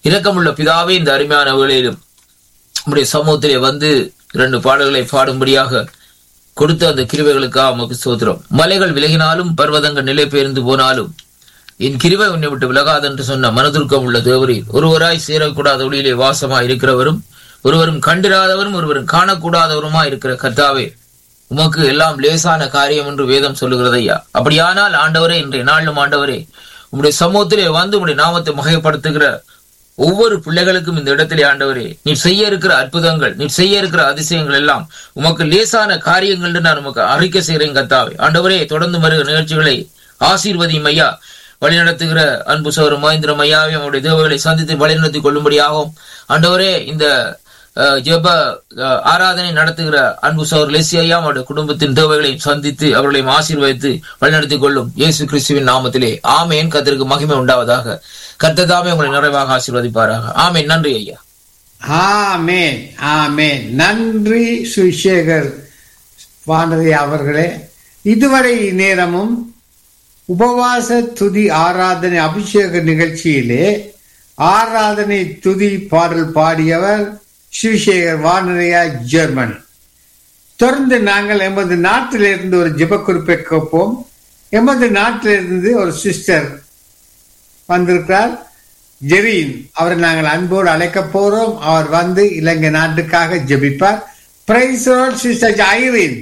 இரக்கமுள்ள பிதாவே இந்த அருமையான வேளையிலும் நம்முடைய சமூகத்திலே வந்து இரண்டு பாடல்களை பாடும்படியாக கொடுத்த அந்த கிருவைகளுக்காக உமக்கு சோத்திரம் மலைகள் விலகினாலும் பர்வதங்கள் நிலை பெயர்ந்து போனாலும் என் கிருவை உன்னை விட்டு விலகாது என்று சொன்ன மனதுருக்கம் உள்ள தேவரீர் ஒருவராய் சேரக்கூடாத ஒளியிலே வாசமாய் இருக்கிறவரும் ஒருவரும் கண்டிராதவரும் ஒருவரும் காணக்கூடாதவருமா இருக்கிற கர்த்தாவே உமக்கு எல்லாம் லேசான காரியம் என்று வேதம் சொல்லுகிறதையா அப்படியானால் ஆண்டவரே இன்றைய நாளும் ஆண்டவரே உம்முடைய சமூகத்திலே வந்து உம்முடைய நாமத்தை மகைப்படுத்துகிற ஒவ்வொரு பிள்ளைகளுக்கும் இந்த இடத்திலே ஆண்டவரே நீ செய்ய இருக்கிற அற்புதங்கள் நீ செய்ய இருக்கிற அதிசயங்கள் எல்லாம் உமக்கு லேசான காரியங்கள் என்று நான் உமக்கு அறிக்கை செய்கிறேன் கத்தாவே ஆண்டவரே தொடர்ந்து வருகிற நிகழ்ச்சிகளை ஆசீர்வதியும் ஐயா வழிநடத்துகிற அன்பு சோர் மகேந்திரம் ஐயாவை அவருடைய தேவைகளை சந்தித்து வழிநடத்தி கொள்ளும்படியாகவும் ஆண்டவரே இந்த அஹ், ஜெப அஹ், ஆராதனை நடத்துகிற அன்பு சோர் லெசி ஐயா அவருடைய குடும்பத்தின் தேவைகளையும் சந்தித்து அவர்களையும் ஆசீர்வதித்து வழிநடத்திக் கொள்ளும் இயேசு கிறிஸ்துவின் நாமத்திலே ஆமேன் கத்திற்கு மகிமை உண்டாவதாக கர்த்ததாமே உங்களை நிறைவாக ஆசீர்வதிப்பாராக ஆமேன் நன்றி ஐயா ஆமேன் ஆமேன் நன்றி சுசேகர் வானதி அவர்களே இதுவரை நேரமும் உபவாச துதி ஆராதனை அபிஷேக நிகழ்ச்சியிலே ஆராதனை துதி பாடல் பாடியவர் சுசேகர் வானதியா ஜெர்மனி தொடர்ந்து நாங்கள் எமது நாட்டிலிருந்து ஒரு ஜெப குறிப்பை கேட்போம் எமது நாட்டிலிருந்து ஒரு சிஸ்டர் வந்திருக்கிறார் ஜெரீன் அவரை நாங்கள் அன்போடு அழைக்க போறோம் அவர் வந்து இலங்கை நாட்டுக்காக ஜெபிப்பார் praise sister Irene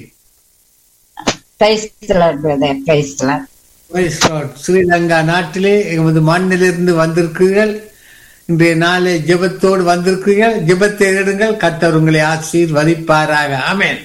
Praise the Lord, brother. Praise the Lord. Praise God. Sri Lanka நாட்டிலே எமது மண்ணிலிருந்து வந்திருக்கிறீர்கள் இன்றைய நாளே ஜெபத்தோடு வந்திருக்கிறீர்கள் ஜெபத்தை எடுங்கள் கத்தர் உங்களை ஆசீர்வதிப்பாராக ஆமென்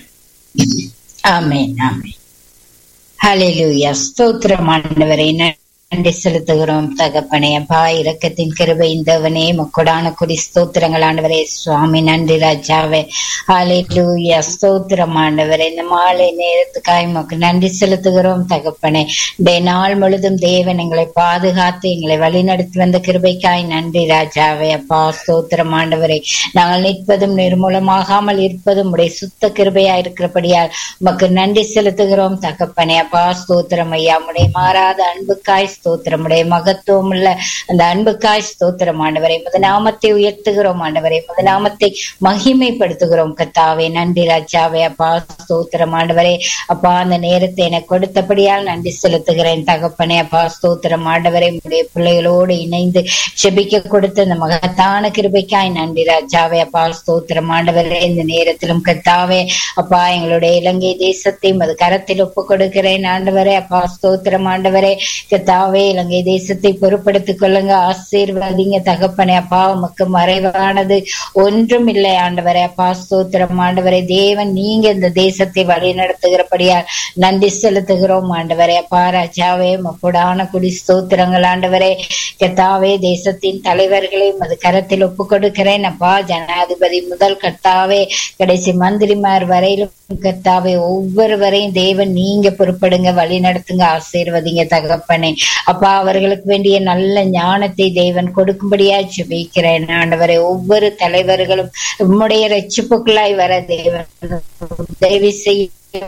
ஆமென் ஆமென் ஹalleluya ஸ்தோத்திரம் ஆண்டவரே நன்றி செலுத்துகிறோம் தகப்பனே அப்பா இரக்கத்தின் கிருபை இந்தவனே முக்கொடான குடி ஸ்தோத்திரங்கள் ஆண்டவரே சுவாமி நன்றி ராஜாவே ஹalleluya ஸ்தோத்திரம் ஆண்டவரே இந்த மாலை நேரத்துக்காய் உமக்கு நன்றி செலுத்துகிறோம் தகப்பனே இந்த நாள் முழுதும் தேவன் எங்களை பாதுகாத்து எங்களை வழிநடத்தி வந்த கிருபைக்காய் நன்றி ராஜாவே அப்பா ஸ்தோத்திரம் ஆண்டவரே நாங்கள் நிற்பதும் நிர்மூலமாகாமல் இருப்பதும் உடைய சுத்த கிருபையா இருக்கிறபடியால் உமக்கு நன்றி செலுத்துகிறோம் தகப்பனே அப்பா ஸ்தோத்திரம் ஐயா உடைய மாறாத அன்புக்காய் ஸ்தோத்திரம் உடைய மகத்துவம் உள்ள அந்த அன்புக்காய் ஸ்தோத்திரம் ஆண்டவரை முதநாமத்தை உயர்த்துகிறோம் ஆண்டவரை முதநாமத்தை மகிமைப்படுத்துகிறோம் கத்தாவே நன்றி ராஜாவே அப்பா ஸ்தோத்திரம் ஆண்டவரே அப்பா அந்த நேரத்தை எனக்கு கொடுத்தபடியால் நன்றி செலுத்துகிறேன் தகப்பனே அப்பா ஸ்தோத்திரம் ஆண்டவரை உடைய பிள்ளைகளோடு இணைந்து செபிக்க கொடுத்த அந்த மகத்தான கிருபைக்காய் நன்றி ராஜாவே அப்பா ஸ்தோத்திரம் ஆண்டவரே இந்த நேரத்திலும் கத்தாவே அப்பா எங்களுடைய இலங்கை தேசத்தை அது கரத்தில் ஒப்பு கொடுக்கிறேன் ஆண்டவரே அப்பா ஸ்தோத்திரம் ஆண்டவரே கத்தாவே இலங்கை தேசத்தை பொறுப்படுத்திக் கொள்ளுங்க ஆசீர்வதிங்க தகப்பனே அப்பா உமக்கு மறைவானது ஒன்றும் இல்லை ஆண்டவரே அப்பா ஸ்தோத்திரம் ஆண்டவரே தேவன் நீங்க இந்த தேசத்தை வழி நடத்துகிறபடியால் நன்றி செலுத்துகிறோம் ஆண்டவரே அப்பா ராஜாவே மக்குடான குடி ஸ்தோத்திரங்கள் ஆண்டவரே கத்தாவே தேசத்தின் தலைவர்களையும் அது கரத்தில் ஒப்பு கொடுக்கிறேன் அப்பா ஜனாதிபதி முதல் கர்த்தாவே கடைசி மந்திரிமார் வரையிலும் கர்த்தாவே ஒவ்வொருவரையும் தேவன் நீங்க பொறுப்படுங்க வழி நடத்துங்க ஆசீர்வதிங்க தகப்பனே அப்பா அவர்களுக்கு வேண்டிய நல்ல ஞானத்தை தேவன் கொடுக்கும்படியா ஜெபிக்கிறேன் ஆண்டவரை ஒவ்வொரு தலைவர்களும் உம்முடைய ரட்சிப்புக்குள்ளாய் வர தேவன் உதவி செய்ய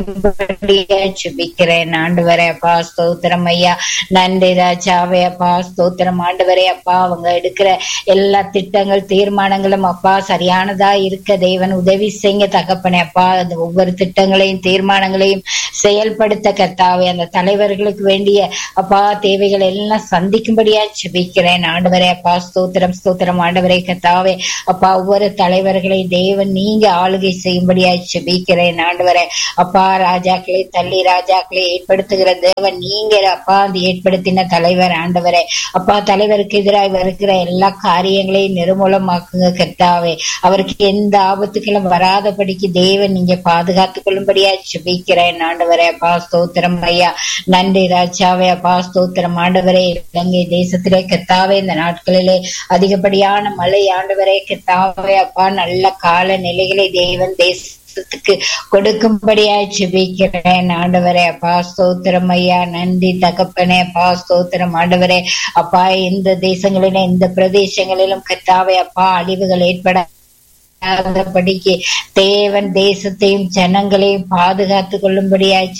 ஜெபிக்கிறேன் ஆண்டவரே அப்பா ஸ்தோத்திரம் ஐயா நன்றி ராஜாவே அப்பா ஸ்தோத்திரம் ஆண்டவரே அப்பா அவங்க எடுக்கிற எல்லா திட்டங்கள் தீர்மானங்களும் அப்பா சரியானதா இருக்க தேவன் உதவி செய்ய தகப்பனே அப்பா அந்த ஒவ்வொரு திட்டங்களையும் தீர்மானங்களையும் செயல்படுத்த கர்த்தாவே அந்த தலைவர்களுக்கு வேண்டிய அப்பா தேவைகள் எல்லாம் சந்திக்கும்படியா ஜெபிக்கிறேன் ஆண்டவரே அப்பா ஸ்தோத்திரம் ஸ்தோத்திரம் ஆண்டவரே கர்த்தாவே அப்பா ஒவ்வொரு தலைவர்களை தேவன் நீங்க ஆளுகை செய்யும்படியா ஜெபிக்கிறேன் ஆண்டவரே அப்பா ராஜாக்களை தள்ளி ராஜாக்களை ஏற்படுத்துகிற தேவன் நீங்க அப்பா அந்த ஏற்படுத்தின தலைவர் ஆண்டவரே அப்பா தலைவருக்கு எதிராக வருகிற எல்லா காரியங்களையும் நிர்மூலமாக்குங்க கர்த்தாவே அவருக்கு எந்த ஆபத்துக்களும் வராதபடிக்கு தேவன் நீங்க பாதுகாத்துக் கொள்ளும்படியா ஜெபிக்கிறேன் ஆண்டவரே அப்பா ஸ்தோத்திரம் ஐயா நன்றி ராஜாவே அப்பா ஸ்தோத்திரம் ஆண்டவரே இலங்கை தேசத்திலே கத்தாவே இந்த நாட்களிலே அதிகப்படியான மழை ஆண்டவரே கத்தாவே அப்பா நல்ல கால நிலைகளை தேவன் தேசத்துக்கு கொடுக்கும்படியாய் ஜெபிக்கிறேன் ஆண்டவரே அப்பா ஸ்தோத்திரம் ஐயா நன்றி தகப்பனே அப்பா ஸ்தோத்திரம் ஆண்டவரே அப்பா இந்த தேசங்களிலும் இந்த பிரதேசங்களிலும் கத்தாவே அப்பா அழிவுகள் ஏற்பட படிக்கு தேவன் தேசத்தையும் ஜனங்களையும் பாதுகாத்துக் கொள்ளும்படியாய் ஜெபிக்கிறேன்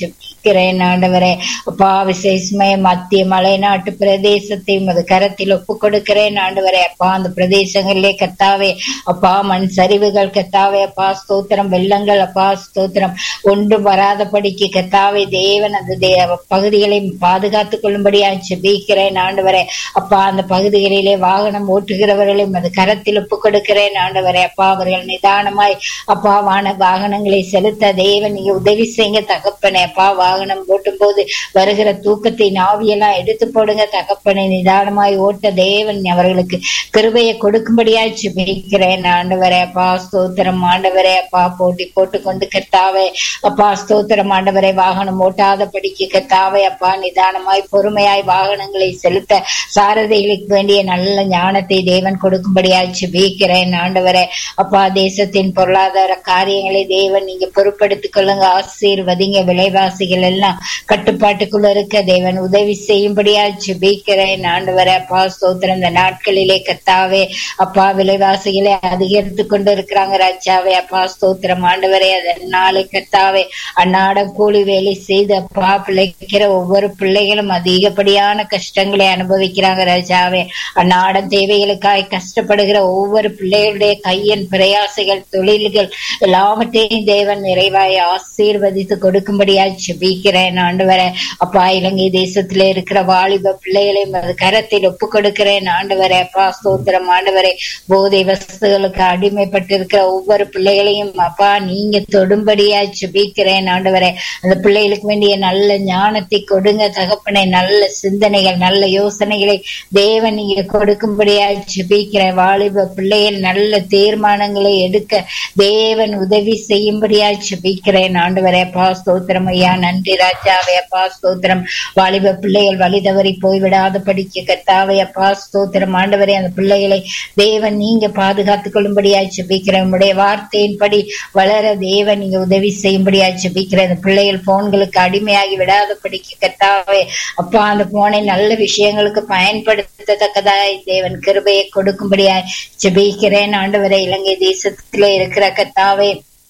ஜெபிக்கிறேன் ஆண்டவரே அப்பா விசேஷமே மத்திய மலைநாட்டு பிரதேசத்தை உமது கரத்தில் ஒப்பு கொடுக்கிறேன் ஆண்டவரே அப்பா அந்த பிரதேசங்களிலே கத்தாவே அப்பா மண் சரிவுகள் கத்தாவே அப்பா ஸ்தோத்திரம் வெள்ளங்கள் அப்பா ஸ்தோத்திரம் ஒன்றும் வராதபடிக்கு கத்தாவே தேவன் அந்த தே- பகுதிகளை பாதுகாத்துக் கொள்ளும்படியா ஜெபிக்கிறேன் ஆண்டவரே அப்பா அந்த பகுதிகளிலே வாகனம் ஓட்டுகிறவர்களை உமது கரத்தில் ஒப்பு கொடுக்கிறேன் ஆண்டவரே அப்பா அவர்கள் நிதானமாய் அப்பா வான வாகனங்களை செலுத்த தேவன் நீங்க உதவி செய்யுங்க தகப்பனே அப்பா வாகனம் ஓட்டும் போது வருகிற தூக்கத்தை நாவியெல்லாம் எடுத்து போடுங்க தகப்பனை நிதானமாய் ஓட்ட தேவன் அவர்களுக்கு கிருபையை கொடுக்கும்படியாய் ஜெபிக்கிறேன் ஆண்டவரே அப்பா ஸ்தோத்திரம் ஆண்டவரே அப்பா போட்டி போட்டு கொண்டு கத்தாவே அப்பா ஸ்தோத்திரம் ஆண்டவரே வாகனம் ஓட்டாதபடிக்கு கத்தாவே அப்பா நிதானமாய் பொறுமையாய் வாகனங்களை செலுத்த சாரதிகளுக்கு வேண்டிய நல்ல ஞானத்தை தேவன் கொடுக்கும்படியாய் ஜெபிக்கிறேன் ஆண்டவரே அப்பா தேசத்தின் பொருளாதார காரியங்களை தேவன் நீங்க பொறுப்படுத்திக் கொள்ளுங்க ஆசீர்வதிங்க விலைவாசிகள் எல்லாம் கட்டுப்பாட்டுக்குள்ள இருக்க தேவன் உதவி செய்யும்படியா ஜெபிக்கிறேன் ஆண்டவரே அப்பா ஸ்தோத்திரம் இந்த நாட்களிலே கத்தாவே அப்பா விலைவாசிகளை அதிகரித்து கொண்டு இருக்கிறாங்க ராஜாவே அப்பா ஸ்தோத்திரம் ஆண்டவரே அதனாலே கத்தாவே அன்னாடம் கூலி வேலை செய்து அப்பா பிழைக்கிற ஒவ்வொரு பிள்ளைகளும் அதிகப்படியான கஷ்டங்களை அனுபவிக்கிறாங்க ராஜாவே அன்னாடம் தேவைகளுக்காய் கஷ்டப்படுகிற ஒவ்வொரு பிள்ளைகளுடைய கையின் பிரயாசைகள் தொழில்கள் எல்லாவற்றையும் தேவன் நிறைவாய் ஆசீர்வதித்து கொடுக்கும்படியா ஜெபிக்கிறேன் ஆண்டவரே அப்பா இலங்கை தேசத்திலே இருக்கிற வாலிப பிள்ளைகளையும் அது கரத்தில் ஒப்பு கொடுக்கிறேன் ஆண்டவரே அப்பா ஸ்தோத்திரம் ஆண்டவரே போதை வஸ்துகளுக்கு அடிமைப்பட்டு இருக்கிற ஒவ்வொரு பிள்ளைகளையும் அப்பா நீங்க தொடும்படியா ஜெபிக்கிறேன் ஆண்டவரே அந்த பிள்ளைகளுக்கு வேண்டிய நல்ல ஞானத்தை கொடுங்க தகப்பனை நல்ல சிந்தனைகள் நல்ல யோசனைகளை தேவன் நீங்க கொடுக்கும்படியா ஜெபிக்கிறேன் வாலிப பிள்ளைகள் நல்ல தீர்மானங்களை எடுக்க தேவன் உதவி செய்யும்படியா ஜெபிக்கிறேன் ஆண்டவரே அப்பா ஸ்தோத்திரம் ஐயா நன்றி ராஜாவே அப்பா ஸ்தோத்திரம் வாலிப பிள்ளைகள் வழி தவறி போய்விடாத படிக்க கத்தாவே அப்பா ஸ்தோத்திரம் ஆண்டவரே அந்த பிள்ளைகளை தேவன் நீங்க பாதுகாத்துக் கொள்ளும்படியா ஜெபிக்கிறேன் உங்களுடைய வார்த்தையின்படி வளர தேவன் நீங்க உதவி செய்யும்படியா ஜெபிக்கிறேன் அந்த பிள்ளைகள் போன்களுக்கு அடிமையாகி விடாத படிக்க கத்தாவே அப்பா அந்த போனை நல்ல விஷயங்களுக்கு பயன்படுத்தத்தக்கதாய் தேவன் கிருபையை கொடுக்கும்படியாய் ஜெபிக்கிறேன் ஆண்டவரே இலங்கை தேசத்திலே இருக்கிற கத்தாவே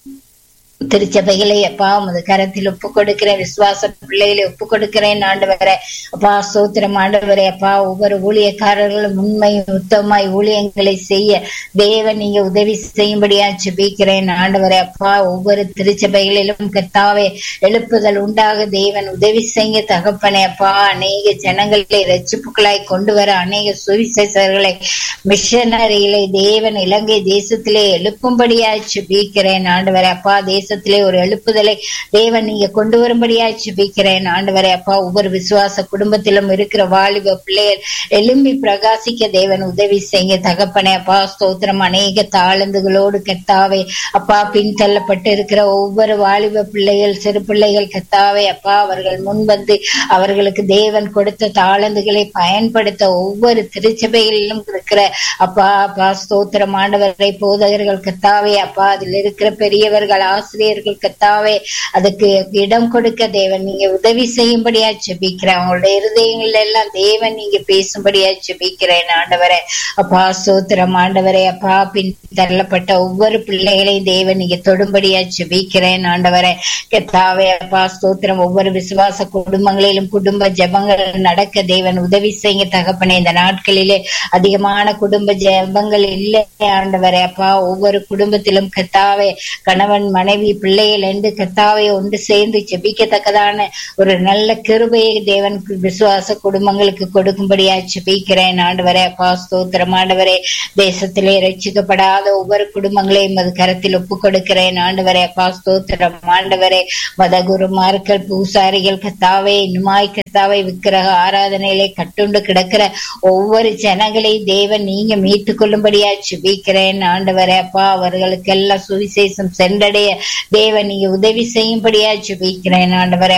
திருச்சபைகளை அப்பா உமது கரத்தில் ஒப்பு கொடுக்கிறேன் விசுவாச பிள்ளைகளை ஒப்பு கொடுக்கிறேன் ஆண்டவரே அப்பா சோத்திரம் ஆண்டவரே அப்பா ஒவ்வொரு ஊழியக்காரர்களும் உண்மை உத்தமாய் ஊழியங்களை செய்ய தேவன் நீங்க உதவி செய்யும்படியா ஜெபிக்கிறேன் ஆண்டவரே அப்பா ஒவ்வொரு திருச்சபைகளிலும் கர்த்தாவே எழுப்புதல் உண்டாக தேவன் உதவி செய்ய தகப்பனே அப்பா அநேக ஜனங்களை ரட்சிப்புகளாய் கொண்டு வர அநேக சுவிசேஷர்களை மிஷனரிகளை தேவன் இலங்கை தேசத்திலே எழுப்பும்படியா ஜெபிக்கிறேன் ஆண்டவரே அப்பா தேச தேசத்திலே ஒரு எழுப்புதலை தேவன் நீங்க கொண்டு வரும்படியா ஜெபிக்கிறேன் ஆண்டவரே அப்பா ஒவ்வொரு விசுவாச குடும்பத்திலும் இருக்கிற வாலிப பிள்ளைகள் எழும்பி பிரகாசிக்க தேவன் உதவி செய்ய தகப்பனே அப்பா ஸ்தோத்திரம் அநேக தாளந்துகளோடு கத்தாவே அப்பா பின் தள்ளப்பட்டு இருக்கிற ஒவ்வொரு வாலிப பிள்ளைகள் சிறு பிள்ளைகள் கத்தாவே அப்பா அவர்கள் முன்வந்து அவர்களுக்கு தேவன் கொடுத்த தாளந்துகளை பயன்படுத்த ஒவ்வொரு திருச்சபைகளிலும் இருக்கிற அப்பா அப்பா ஸ்தோத்திரம் ஆண்டவரை போதகர்கள் கத்தாவே அப்பா அதில் இருக்கிற பெரியவர்கள் ஆசிரியர்கள் கத்தாவே அதுக்கு இடம் கொடுக்க தேவன் நீங்க உதவி செய்யும்படியா ஜெபிக்கிறேன் அவங்களுடைய இருதயங்கள் எல்லாம் தேவன் நீங்க பேசும்படியா ஜெபிக்கிறேன் ஆண்டவரே அப்பா சோத்திரம் ஆண்டவரே அப்பா பின் தள்ளப்பட்ட ஒவ்வொரு பிள்ளைகளையும் தேவன் நீங்க தொடும்படியா ஜெபிக்கிறேன் ஆண்டவரே கத்தாவே அப்பா ஸ்தோத்திரம் ஒவ்வொரு விசுவாச குடும்பங்களிலும் குடும்ப ஜெபங்கள் நடக்க தேவன் உதவி செய்ய தகப்பனே இந்த நாட்களிலே அதிகமான குடும்ப ஜெபங்கள் இல்லை ஆண்டவரே அப்பா ஒவ்வொரு குடும்பத்திலும் கத்தாவே கணவன் மனைவி பிள்ளைகள் என்று கத்தாவை ஒன்று சேர்ந்து ஜெபிக்கத்தக்கதான ஒரு நல்ல கிருபையை தேவன் விசுவாச குடும்பங்களுக்கு கொடுக்கும்படியா ஜெபிக்கிறேன் ஆண்டவரே அப்பா ஸ்தோத்திரம் ஆண்டவரே தேசத்திலே ரட்சிக்கப்படாத ஒவ்வொரு குடும்பங்களையும் அது கரத்தில் ஒப்பு கொடுக்கிறேன் ஆண்டவரே அப்பா ஸ்தோத்திரம் ஆண்டவரே மத குருமார்கள் பூசாரிகள் கத்தாவே இன்னுமாய் கத்தாவை விக்கிரக ஆராதனையிலே கட்டுண்டு கிடக்கிற ஒவ்வொரு ஜனங்களையும் தேவன் நீங்க மீட்டுக் கொள்ளும்படியா ஜெபிக்கிறேன் ஆண்டவரே அப்பா அவர்களுக்கெல்லாம் சுவிசேஷம் சென்றடைய தேவன் நீங்க உதவி செய்யும்படியா ஜெபிக்கிறேன் ஆண்டவரே